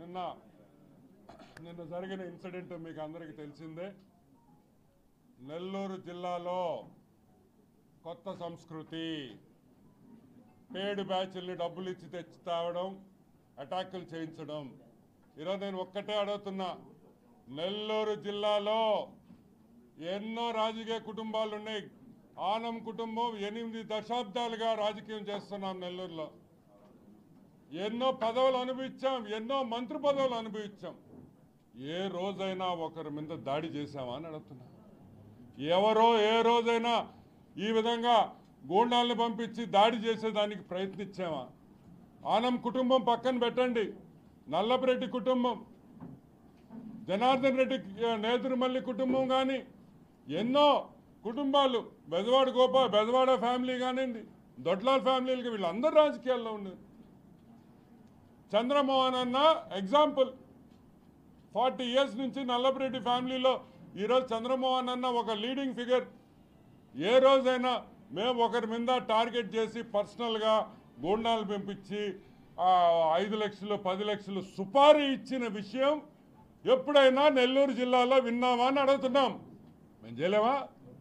నిన్న నిన్న జరిగిన ఇన్సిడెంట్ మీకు అందరికీ తెలిసిందే నెల్లూరు జిల్లాలో కొత్త సంస్కృతి పేడు బ్యాచ్ల్ని డబ్బులు ఇచ్చి తెచ్చి తావడం అటాకులు చేయించడం ఈరోజు నేను ఒక్కటే అడుగుతున్నా నెల్లూరు జిల్లాలో ఎన్నో రాజకీయ కుటుంబాలు ఉన్నాయి ఆనం కుటుంబం ఎనిమిది దశాబ్దాలుగా రాజకీయం చేస్తున్నాం నెల్లూరులో ఎన్నో పదవులు అనుభవించాం ఎన్నో మంత్రి పదవులు అనుభవించాం ఏ రోజైనా ఒకరి మీద దాడి చేశామా అని అడుగుతున్నా ఎవరో ఏ రోజైనా ఈ విధంగా గూండాలను పంపించి దాడి చేసేదానికి ప్రయత్నించామా ఆనం కుటుంబం పక్కన పెట్టండి నల్లపరెడ్డి కుటుంబం జనార్దన్ రెడ్డి ఆ, నేదురుమల్లి కుటుంబం కానీ ఎన్నో కుటుంబాలు బెజవాడ గోపా బెజవాడ ఫ్యామిలీ కానివ్వండి దొడ్లాల్ ఫ్యామిలీలకి వీళ్ళందరూ రాజకీయాల్లో ఉన్నారు చంద్రమోహన్ అన్న ఎగ్జాంపుల్ ఫార్టీ ఇయర్స్ నుంచి నల్లపరెడ్డి ఫ్యామిలీలో ఈరోజు చంద్రమోహన్ అన్న ఒక లీడింగ్ ఫిగర్ ఏ రోజైనా మేము ఒకరి మీద టార్గెట్ చేసి పర్సనల్గా గూండాలు పంపించి ఆ, ఐదు లక్షలు పది లక్షలు సుపారీ ఇచ్చిన విషయం ఎప్పుడైనా నెల్లూరు జిల్లాలో విన్నామా అని అడుగుతున్నాం మేము చేయలేమా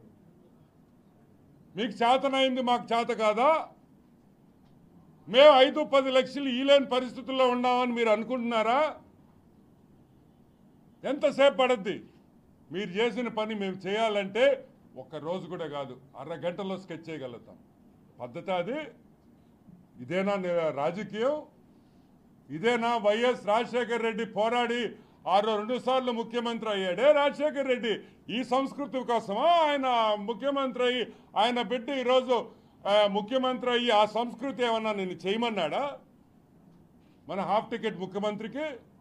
మీకు చేతనైంది మాకు చేత కాదా మేము ఐదు పది లక్షలు ఈలేని పరిస్థితుల్లో ఉన్నామని మీరు అనుకుంటున్నారా ఎంతసేపు పడద్ది మీరు చేసిన పని మేము చేయాలంటే ఒక్క రోజు కూడా కాదు అరగంటలో స్కెచ్ చేయగలుగుతాం పద్ధతి అది ఇదేనా ని- రాజకీయం ఇదేనా వైఎస్ రాజశేఖర్ రెడ్డి పోరాడి ఆరు రెండు సార్లు ముఖ్యమంత్రి అయ్యాడే రాజశేఖర్ రెడ్డి ఈ సంస్కృతి కోసమా ఆయన ముఖ్యమంత్రి అయ్యి ఆయన బిడ్డ ఈరోజు ఆ, ముఖ్యమంత్రి అయ్యి ఆ సంస్కృతి ఏమన్నా నేను చేయమన్నాడా మన హాఫ్ టికెట్ ముఖ్యమంత్రికి